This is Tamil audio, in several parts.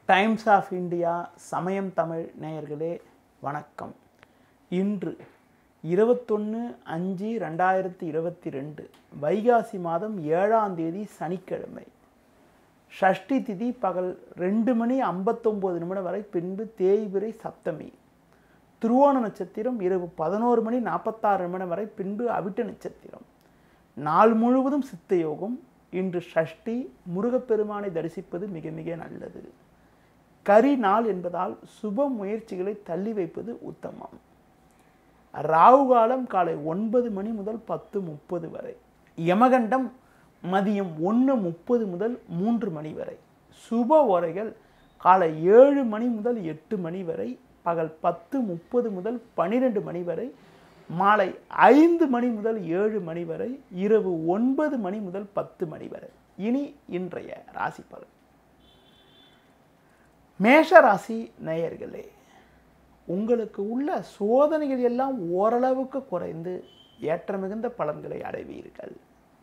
டைம்ஸ் ஆஃப் இந்தியா சமயம் தமிழ் நேயர்களே வணக்கம் இன்று இருபத்தொன்று அஞ்சு ரெண்டாயிரத்தி இருபத்தி ரெண்டு வைகாசி மாதம் ஏழாம் தேதி சனிக்கிழமை ஷஷ்டி திதி பகல் ரெண்டு மணி ஐம்பத்தொம்போது நிமிடம் வரை பின்பு தேய்பிரை சப்தமி திருவோண நட்சத்திரம் இரவு பதினோரு மணி நாற்பத்தாறு நிமிடம் வரை பின்பு அவிட்ட நட்சத்திரம் நாள் முழுவதும் சித்த யோகம் இன்று ஷஷ்டி முருகப்பெருமானை தரிசிப்பது மிக மிக நல்லது கரி நாள் என்பதால் சுப முயற்சிகளை தள்ளி வைப்பது உத்தமம் ராகு காலம் காலை ஒன்பது மணி முதல் பத்து முப்பது வரை யமகண்டம் மதியம் ஒன்று முப்பது முதல் மூன்று மணி வரை சுப உரைகள் காலை ஏழு மணி முதல் எட்டு மணி வரை பகல் பத்து முப்பது முதல் பன்னிரெண்டு மணி வரை மாலை ஐந்து மணி முதல் ஏழு மணி வரை இரவு ஒன்பது மணி முதல் பத்து மணி வரை இனி இன்றைய ராசி பலன் மேஷ ராசி நேயர்களே உங்களுக்கு உள்ள சோதனைகள் எல்லாம் ஓரளவுக்கு குறைந்து ஏற்ற மிகுந்த பலன்களை அடைவீர்கள்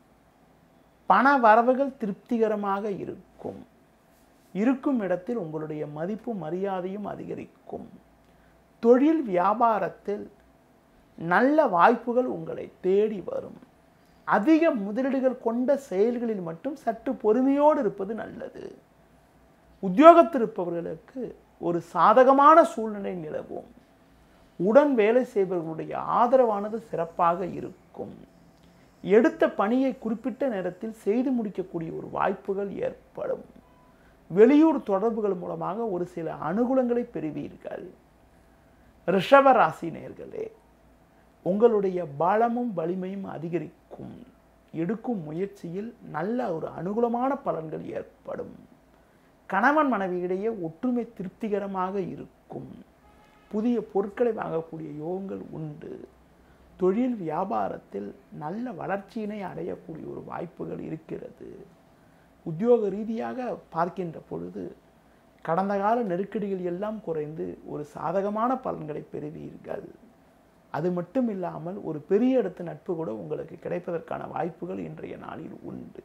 பண வரவுகள் திருப்திகரமாக இருக்கும் இருக்கும் இடத்தில் உங்களுடைய மதிப்பு மரியாதையும் அதிகரிக்கும் தொழில் வியாபாரத்தில் நல்ல வாய்ப்புகள் உங்களை தேடி வரும் அதிக முதலீடுகள் கொண்ட செயல்களில் மட்டும் சற்று பொறுமையோடு இருப்பது நல்லது உத்தியோகத்தில் இருப்பவர்களுக்கு ஒரு சாதகமான சூழ்நிலை நிலவும் உடன் வேலை செய்பவர்களுடைய ஆதரவானது சிறப்பாக இருக்கும் எடுத்த பணியை குறிப்பிட்ட நேரத்தில் செய்து முடிக்கக்கூடிய ஒரு வாய்ப்புகள் ஏற்படும் வெளியூர் தொடர்புகள் மூலமாக ஒரு சில அனுகூலங்களை பெறுவீர்கள் ரிஷப ராசி நேர்களே உங்களுடைய பலமும் வலிமையும் அதிகரிக்கும் எடுக்கும் முயற்சியில் நல்ல ஒரு அனுகூலமான பலன்கள் ஏற்படும் கணவன் மனைவியிடையே ஒற்றுமை திருப்திகரமாக இருக்கும் புதிய பொருட்களை வாங்கக்கூடிய யோகங்கள் உண்டு தொழில் வியாபாரத்தில் நல்ல வளர்ச்சியினை அடையக்கூடிய ஒரு வாய்ப்புகள் இருக்கிறது உத்தியோக ரீதியாக பார்க்கின்ற பொழுது கடந்த கால நெருக்கடிகள் எல்லாம் குறைந்து ஒரு சாதகமான பலன்களை பெறுவீர்கள் அது மட்டும் இல்லாமல் ஒரு பெரிய இடத்து நட்பு கூட உங்களுக்கு கிடைப்பதற்கான வாய்ப்புகள் இன்றைய நாளில் உண்டு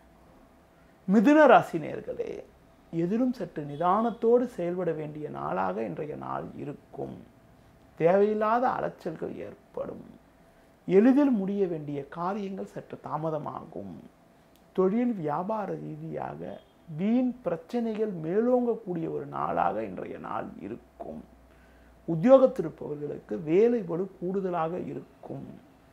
மிதுன ராசி நேர்களே எதிலும் சற்று நிதானத்தோடு செயல்பட வேண்டிய நாளாக இன்றைய நாள் இருக்கும் தேவையில்லாத அலைச்சல்கள் ஏற்படும் எளிதில் முடிய வேண்டிய காரியங்கள் சற்று தாமதமாகும் தொழில் வியாபார ரீதியாக வீண் பிரச்சனைகள் மேலோங்கக்கூடிய ஒரு நாளாக இன்றைய நாள் இருக்கும் உத்தியோகத்திருப்பவர்களுக்கு வேலை பளு கூடுதலாக இருக்கும்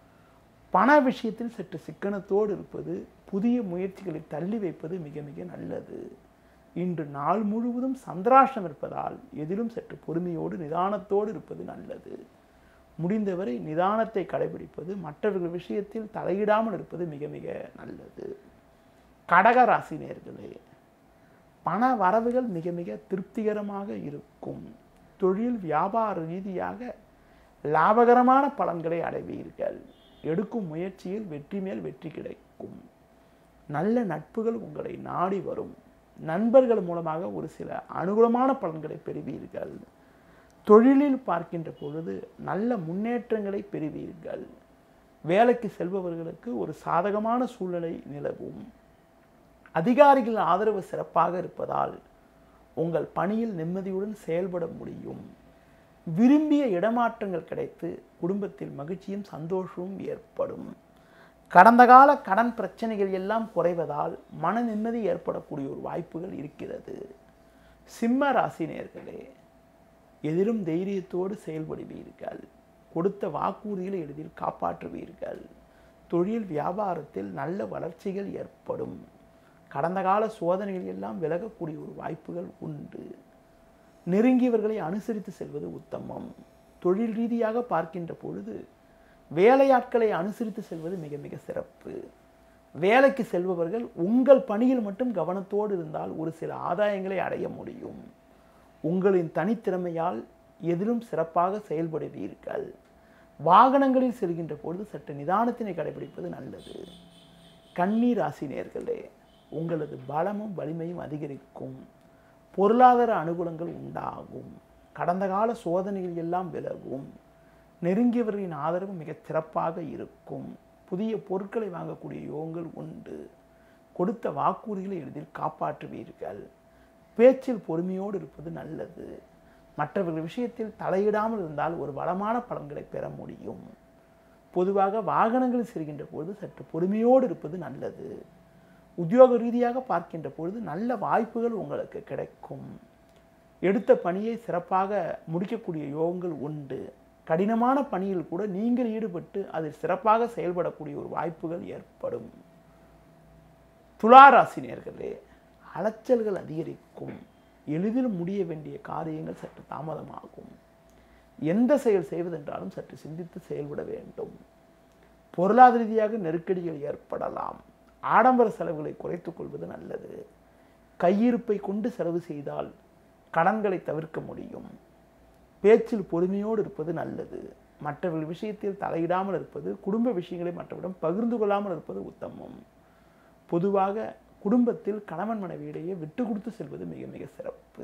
பண விஷயத்தில் சற்று சிக்கனத்தோடு இருப்பது புதிய முயற்சிகளை தள்ளி வைப்பது மிக மிக நல்லது இன்று நாள் முழுவதும் சந்திராஷ்டம் இருப்பதால் எதிலும் சற்று பொறுமையோடு நிதானத்தோடு இருப்பது நல்லது முடிந்தவரை நிதானத்தை கடைபிடிப்பது மற்றவர்கள் விஷயத்தில் தலையிடாமல் இருப்பது மிக மிக நல்லது கடக ராசி நேர்களே பண வரவுகள் மிக மிக திருப்திகரமாக இருக்கும் தொழில் வியாபார ரீதியாக லாபகரமான பலன்களை அடைவீர்கள் எடுக்கும் முயற்சியில் வெற்றி மேல் வெற்றி கிடைக்கும் நல்ல நட்புகள் உங்களை நாடி வரும் நண்பர்கள் மூலமாக ஒரு சில அனுகூலமான பலன்களை பெறுவீர்கள் தொழிலில் பார்க்கின்ற பொழுது நல்ல முன்னேற்றங்களை பெறுவீர்கள் வேலைக்கு செல்பவர்களுக்கு ஒரு சாதகமான சூழ்நிலை நிலவும் அதிகாரிகள் ஆதரவு சிறப்பாக இருப்பதால் உங்கள் பணியில் நிம்மதியுடன் செயல்பட முடியும் விரும்பிய இடமாற்றங்கள் கிடைத்து குடும்பத்தில் மகிழ்ச்சியும் சந்தோஷமும் ஏற்படும் கடந்த கால கடன் பிரச்சனைகள் எல்லாம் குறைவதால் மன நிம்மதி ஏற்படக்கூடிய ஒரு வாய்ப்புகள் இருக்கிறது சிம்ம ராசி நேர்களே எதிரும் தைரியத்தோடு செயல்படுவீர்கள் கொடுத்த வாக்குறுதிகளை எளிதில் காப்பாற்றுவீர்கள் தொழில் வியாபாரத்தில் நல்ல வளர்ச்சிகள் ஏற்படும் கடந்த கால சோதனைகள் எல்லாம் விலகக்கூடிய ஒரு வாய்ப்புகள் உண்டு நெருங்கியவர்களை அனுசரித்து செல்வது உத்தமம் தொழில் ரீதியாக பார்க்கின்ற பொழுது வேலையாட்களை அனுசரித்து செல்வது மிக மிக சிறப்பு வேலைக்கு செல்பவர்கள் உங்கள் பணியில் மட்டும் கவனத்தோடு இருந்தால் ஒரு சில ஆதாயங்களை அடைய முடியும் உங்களின் தனித்திறமையால் எதிலும் சிறப்பாக செயல்படுவீர்கள் வாகனங்களில் செல்கின்ற பொழுது சற்று நிதானத்தினை கடைபிடிப்பது நல்லது கண்ணீர் ராசி நேர்களே உங்களது பலமும் வலிமையும் அதிகரிக்கும் பொருளாதார அனுகூலங்கள் உண்டாகும் கடந்த கால சோதனைகள் எல்லாம் விலகும் நெருங்கியவர்களின் ஆதரவு மிகச் சிறப்பாக இருக்கும் புதிய பொருட்களை வாங்கக்கூடிய யோகங்கள் உண்டு கொடுத்த வாக்குறுதிகளை எளிதில் காப்பாற்றுவீர்கள் பேச்சில் பொறுமையோடு இருப்பது நல்லது மற்றவர்கள் விஷயத்தில் தலையிடாமல் இருந்தால் ஒரு வளமான பலன்களை பெற முடியும் பொதுவாக வாகனங்கள் செல்கின்ற பொழுது சற்று பொறுமையோடு இருப்பது நல்லது உத்தியோக ரீதியாக பார்க்கின்ற பொழுது நல்ல வாய்ப்புகள் உங்களுக்கு கிடைக்கும் எடுத்த பணியை சிறப்பாக முடிக்கக்கூடிய யோகங்கள் உண்டு கடினமான பணியில் கூட நீங்கள் ஈடுபட்டு அதில் சிறப்பாக செயல்படக்கூடிய ஒரு வாய்ப்புகள் ஏற்படும் துளாராசி நேர்களே அலைச்சல்கள் அதிகரிக்கும் எளிதில் முடிய வேண்டிய காரியங்கள் சற்று தாமதமாகும் எந்த செயல் செய்வதென்றாலும் சற்று சிந்தித்து செயல்பட வேண்டும் பொருளாதார ரீதியாக நெருக்கடிகள் ஏற்படலாம் ஆடம்பர செலவுகளை குறைத்துக் கொள்வது நல்லது கையிருப்பை கொண்டு செலவு செய்தால் கடன்களை தவிர்க்க முடியும் பேச்சில் பொறுமையோடு இருப்பது நல்லது மற்றவர்கள் விஷயத்தில் தலையிடாமல் இருப்பது குடும்ப விஷயங்களை மற்றவரிடம் பகிர்ந்து கொள்ளாமல் இருப்பது உத்தமம் பொதுவாக குடும்பத்தில் கணவன் மனைவியிடையே விட்டு கொடுத்து செல்வது மிக மிக சிறப்பு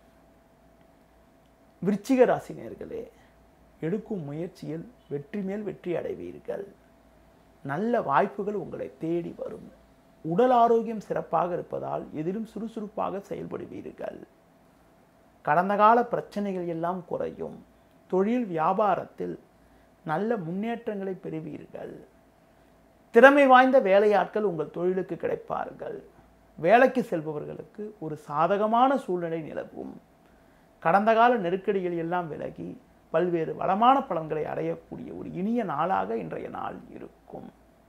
விருச்சிக ராசி நேர்களே எடுக்கும் முயற்சியில் வெற்றி மேல் வெற்றி அடைவீர்கள் நல்ல வாய்ப்புகள் உங்களை தேடி வரும் உடல் ஆரோக்கியம் சிறப்பாக இருப்பதால் எதிலும் சுறுசுறுப்பாக செயல்படுவீர்கள் கடந்த கால பிரச்சனைகள் எல்லாம் குறையும் தொழில் வியாபாரத்தில் நல்ல முன்னேற்றங்களை பெறுவீர்கள் திறமை வாய்ந்த வேலையாட்கள் உங்கள் தொழிலுக்கு கிடைப்பார்கள் வேலைக்கு செல்பவர்களுக்கு ஒரு சாதகமான சூழ்நிலை நிலவும் கடந்த கால நெருக்கடிகள் எல்லாம் விலகி பல்வேறு வளமான பலன்களை அடையக்கூடிய ஒரு இனிய நாளாக இன்றைய நாள் இருக்கும்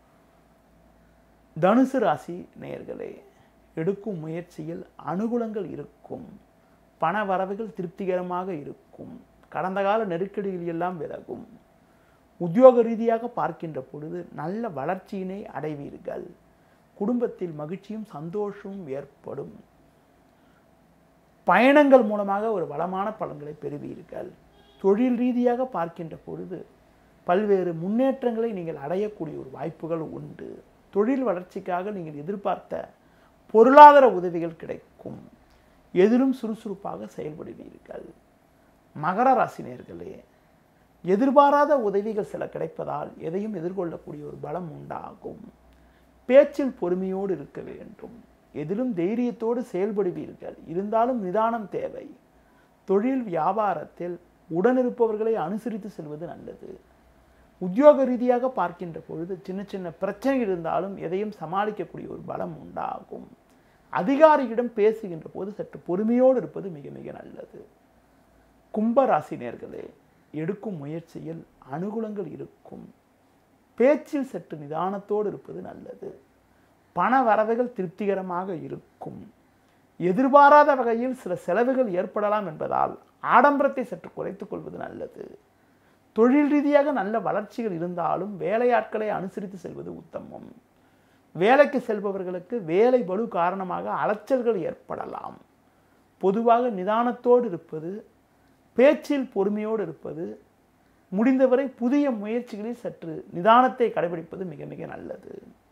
தனுசு ராசி நேயர்களே எடுக்கும் முயற்சியில் அனுகூலங்கள் இருக்கும் பண வரவுகள் திருப்திகரமாக இருக்கும் கடந்த கால நெருக்கடிகள் எல்லாம் விலகும் உத்தியோக ரீதியாக பார்க்கின்ற பொழுது நல்ல வளர்ச்சியினை அடைவீர்கள் குடும்பத்தில் மகிழ்ச்சியும் சந்தோஷமும் ஏற்படும் பயணங்கள் மூலமாக ஒரு வளமான பலன்களை பெறுவீர்கள் தொழில் ரீதியாக பார்க்கின்ற பொழுது பல்வேறு முன்னேற்றங்களை நீங்கள் அடையக்கூடிய ஒரு வாய்ப்புகள் உண்டு தொழில் வளர்ச்சிக்காக நீங்கள் எதிர்பார்த்த பொருளாதார உதவிகள் கிடைக்கும் எதிலும் சுறுசுறுப்பாக செயல்படுவீர்கள் மகர ராசினியர்களே எதிர்பாராத உதவிகள் சில கிடைப்பதால் எதையும் எதிர்கொள்ளக்கூடிய ஒரு பலம் உண்டாகும் பேச்சில் பொறுமையோடு இருக்க வேண்டும் எதிலும் தைரியத்தோடு செயல்படுவீர்கள் இருந்தாலும் நிதானம் தேவை தொழில் வியாபாரத்தில் உடனிருப்பவர்களை அனுசரித்து செல்வது நல்லது உத்தியோக ரீதியாக பார்க்கின்ற பொழுது சின்ன சின்ன பிரச்சனைகள் இருந்தாலும் எதையும் சமாளிக்கக்கூடிய ஒரு பலம் உண்டாகும் அதிகாரியிடம் பேசுகின்ற போது சற்று பொறுமையோடு இருப்பது மிக மிக நல்லது கும்பராசி நேர்களே எடுக்கும் முயற்சியில் அனுகூலங்கள் இருக்கும் பேச்சில் சற்று நிதானத்தோடு இருப்பது நல்லது பண வரவுகள் திருப்திகரமாக இருக்கும் எதிர்பாராத வகையில் சில செலவுகள் ஏற்படலாம் என்பதால் ஆடம்பரத்தை சற்று குறைத்துக் கொள்வது நல்லது தொழில் ரீதியாக நல்ல வளர்ச்சிகள் இருந்தாலும் வேலையாட்களை அனுசரித்து செல்வது உத்தமம் வேலைக்கு செல்பவர்களுக்கு வேலை பலு காரணமாக அலைச்சல்கள் ஏற்படலாம் பொதுவாக நிதானத்தோடு இருப்பது பேச்சில் பொறுமையோடு இருப்பது முடிந்தவரை புதிய முயற்சிகளில் சற்று நிதானத்தை கடைபிடிப்பது மிக மிக நல்லது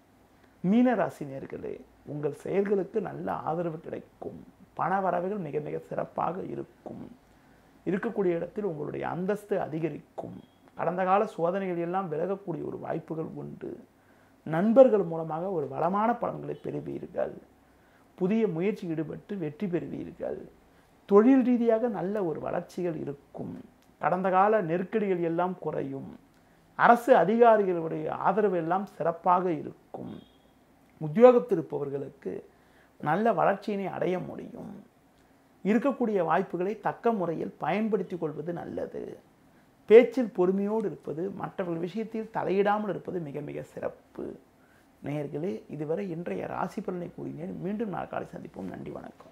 மீனராசி நேர்களே உங்கள் செயல்களுக்கு நல்ல ஆதரவு கிடைக்கும் பண வரவுகள் மிக மிக சிறப்பாக இருக்கும் இருக்கக்கூடிய இடத்தில் உங்களுடைய அந்தஸ்து அதிகரிக்கும் கடந்த கால சோதனைகள் எல்லாம் விலகக்கூடிய ஒரு வாய்ப்புகள் உண்டு நண்பர்கள் மூலமாக ஒரு வளமான பலன்களை பெறுவீர்கள் புதிய முயற்சி ஈடுபட்டு வெற்றி பெறுவீர்கள் தொழில் ரீதியாக நல்ல ஒரு வளர்ச்சிகள் இருக்கும் கடந்த கால நெருக்கடிகள் எல்லாம் குறையும் அரசு அதிகாரிகளுடைய ஆதரவு எல்லாம் சிறப்பாக இருக்கும் உத்தியோகத்தில் இருப்பவர்களுக்கு நல்ல வளர்ச்சியினை அடைய முடியும் இருக்கக்கூடிய வாய்ப்புகளை தக்க முறையில் பயன்படுத்திக் கொள்வது நல்லது பேச்சில் பொறுமையோடு இருப்பது மற்றவர்கள் விஷயத்தில் தலையிடாமல் இருப்பது மிக மிக சிறப்பு நேயர்களே இதுவரை இன்றைய ராசி பலனை கூறினேன் மீண்டும் நாள் காலை சந்திப்போம் நன்றி வணக்கம்